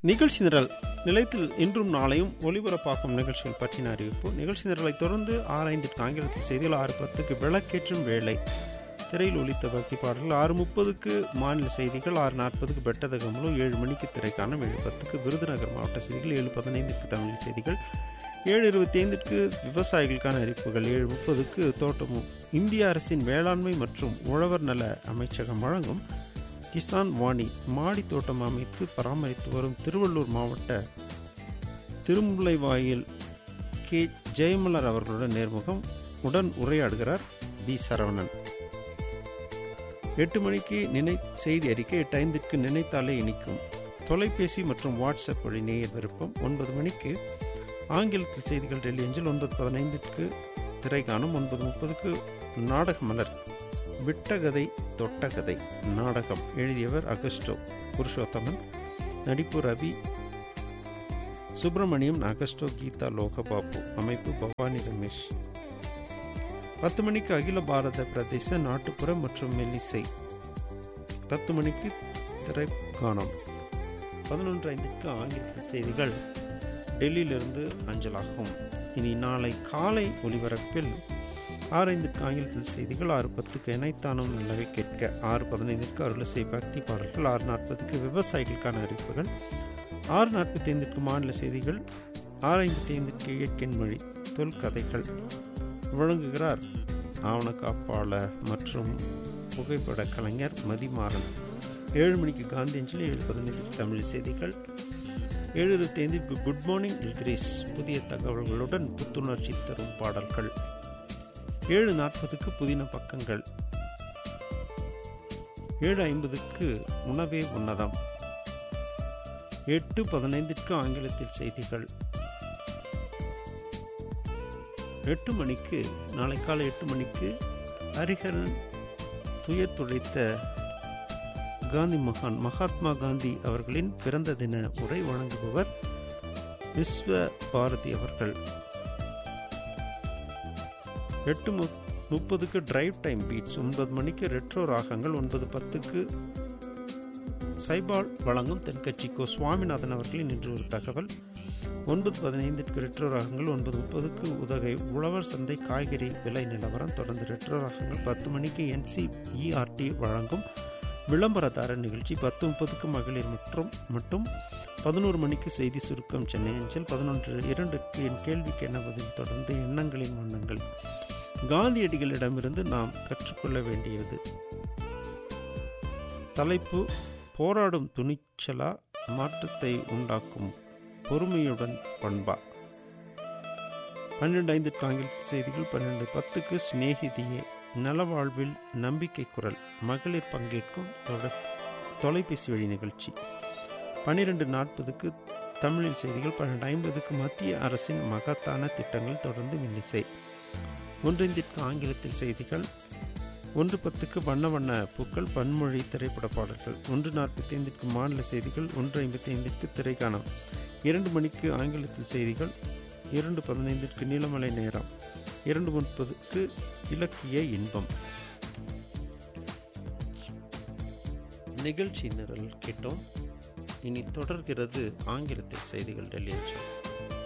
நிகழ்ச்சி நிரல் நிலையத்தில் இன்றும் நாளையும் ஒலிபரப்பாக்கும் நிகழ்ச்சிகள் பற்றின அறிவிப்பு நிகழ்ச்சி நிரலை தொடர்ந்து ஆராய்ந்திற்கு ஆங்கிலத்தில் செய்திகள் ஆறு பத்துக்கு விளக்கேற்றும் வேலை திரையில் ஒலித்த பக்தி பாடல்கள் ஆறு முப்பதுக்கு மாநில செய்திகள் ஆறு நாற்பதுக்கு பெட்டதகமலு ஏழு மணிக்கு திரைக்காணும் ஏழு பத்துக்கு விருதுநகர் மாவட்ட செய்திகள் ஏழு பதினைந்துக்கு தமிழ் செய்திகள் ஏழு இருபத்தி ஐந்திற்கு விவசாயிகளுக்கான அறிவிப்புகள் ஏழு முப்பதுக்கு தோட்டமும் இந்திய அரசின் வேளாண்மை மற்றும் உழவர் நல அமைச்சகம் வழங்கும் கிசான் வாணி மாடி தோட்டம் அமைத்து பராமரித்து வரும் திருவள்ளூர் மாவட்ட திருமுல்லைவாயில் கே ஜெயமலர் அவர்களுடன் நேர்முகம் உடன் உரையாடுகிறார் பி சரவணன் எட்டு மணிக்கு நினை செய்தி அறிக்கை எட்டு ஐந்திற்கு நினைத்தாலே இனிக்கும் தொலைபேசி மற்றும் வாட்ஸ்அப் வழி நேயர் விருப்பம் ஒன்பது மணிக்கு ஆங்கிலத்தில் செய்திகள் டெல்லி அஞ்சல் ஒன்பது பதினைந்திற்கு திரைக்காணும் ஒன்பது முப்பதுக்கு நாடக மலர் விட்டகதை தொட்டகதை நாடகம் எழுதியவர் அகஸ்டோ புருஷோத்தமன் நடிப்பு ரவி சுப்பிரமணியம் அகஸ்டோ கீதா லோகபாபு அமைப்பு பவானி ரமேஷ் பத்து மணிக்கு அகில பாரத பிரதேச நாட்டுப்புற மற்றும் மெல்லிசை பத்து மணிக்கு திரைக்காணம் பதினொன்று ஐந்துக்கு ஆங்கில செய்திகள் டெல்லியிலிருந்து அஞ்சலாகும் இனி நாளை காலை ஒலிபரப்பில் ஆறு ஐந்துக்கு ஆங்கிலத்தில் செய்திகள் ஆறு பத்துக்கு இணைத்தானும் நல்லவை கேட்க ஆறு பதினைந்திற்கு அருளசை பக்தி பாடல்கள் ஆறு நாற்பதுக்கு விவசாயிகளுக்கான அறிவிப்புகள் ஆறு நாற்பத்தி ஐந்திற்கு மாநில செய்திகள் ஆறு ஐம்பத்தி ஐந்திற்கு இயற்கையின் மொழி தொல்கதைகள் வழங்குகிறார் ஆவணக்காப்பாளர் மற்றும் புகைப்பட கலைஞர் மதிமாறன் ஏழு மணிக்கு காந்தி அஞ்சலி ஏழு பதினைந்துக்கு தமிழ் செய்திகள் ஏழு இருபத்தி ஐந்திற்கு குட் மார்னிங் கிரீஸ் புதிய தகவல்களுடன் புத்துணர்ச்சி தரும் பாடல்கள் ஏழு நாற்பதுக்கு புதின பக்கங்கள் ஏழு ஐம்பதுக்கு உணவே உன்னதம் எட்டு பதினைந்திற்கு ஆங்கிலத்தில் செய்திகள் எட்டு மணிக்கு நாளை காலை எட்டு மணிக்கு ஹரிஹரன் துயர் துடைத்த காந்தி மகான் மகாத்மா காந்தி அவர்களின் பிறந்த தின உரை வழங்குபவர் விஸ்வ பாரதி அவர்கள் எட்டு முப்பதுக்கு டிரைவ் டைம் பீட்ஸ் ஒன்பது மணிக்கு ரெட்ரோ ராகங்கள் ஒன்பது பத்துக்கு சைபால் வழங்கும் தென்கட்சி கோ சுவாமிநாதன் அவர்களின் இன்று ஒரு தகவல் ஒன்பது பதினைந்திற்கு ரெட்ரோ ராகங்கள் ஒன்பது முப்பதுக்கு உதகை உழவர் சந்தை காய்கறி விலை நிலவரம் தொடர்ந்து ரெட்ரோ ராகங்கள் பத்து மணிக்கு என்சிஇஆர்டி வழங்கும் விளம்பரதார நிகழ்ச்சி பத்து முப்பதுக்கு மகளிர் மற்றும் மட்டும் பதினோரு மணிக்கு செய்தி சுருக்கம் சென்னை அஞ்சல் பதினொன்று இரண்டுக்கு என் கேள்விக்கு என்ன பதில் தொடர்ந்து எண்ணங்களின் வண்ணங்கள் காந்தியடிகளிடமிருந்து நாம் கற்றுக்கொள்ள வேண்டியது தலைப்பு போராடும் துணிச்சலா மாற்றத்தை உண்டாக்கும் பொறுமையுடன் பண்பா பன்னெண்டு ஐந்துக்கு ஆங்கில செய்திகள் பன்னெண்டு பத்துக்கு சிநேகிதியே நலவாழ்வில் நம்பிக்கை குரல் மகளிர் பங்கேற்கும் தொடர் தொலைபேசி வழி நிகழ்ச்சி பன்னிரெண்டு நாற்பதுக்கு தமிழில் செய்திகள் பன்னெண்டு ஐம்பதுக்கு மத்திய அரசின் மகத்தான திட்டங்கள் தொடர்ந்து மின்னிசை ஒன்றைந்திற்கு ஆங்கிலத்தில் செய்திகள் ஒன்று பத்துக்கு வண்ண வண்ண பூக்கள் பன்மொழி திரைப்பட பாடல்கள் ஒன்று நாற்பத்தி ஐந்திற்கு மாநில செய்திகள் ஒன்று ஐம்பத்தி ஐந்திற்கு திரைக்காணம் இரண்டு மணிக்கு ஆங்கிலத்தில் செய்திகள் இரண்டு பதினைந்திற்கு நீலமலை நேரம் இரண்டு முப்பதுக்கு இலக்கிய இன்பம் நிகழ்ச்சி நிரல் கேட்டோம் இனி தொடர்கிறது ஆங்கிலத்தில் செய்திகள் டெல்லி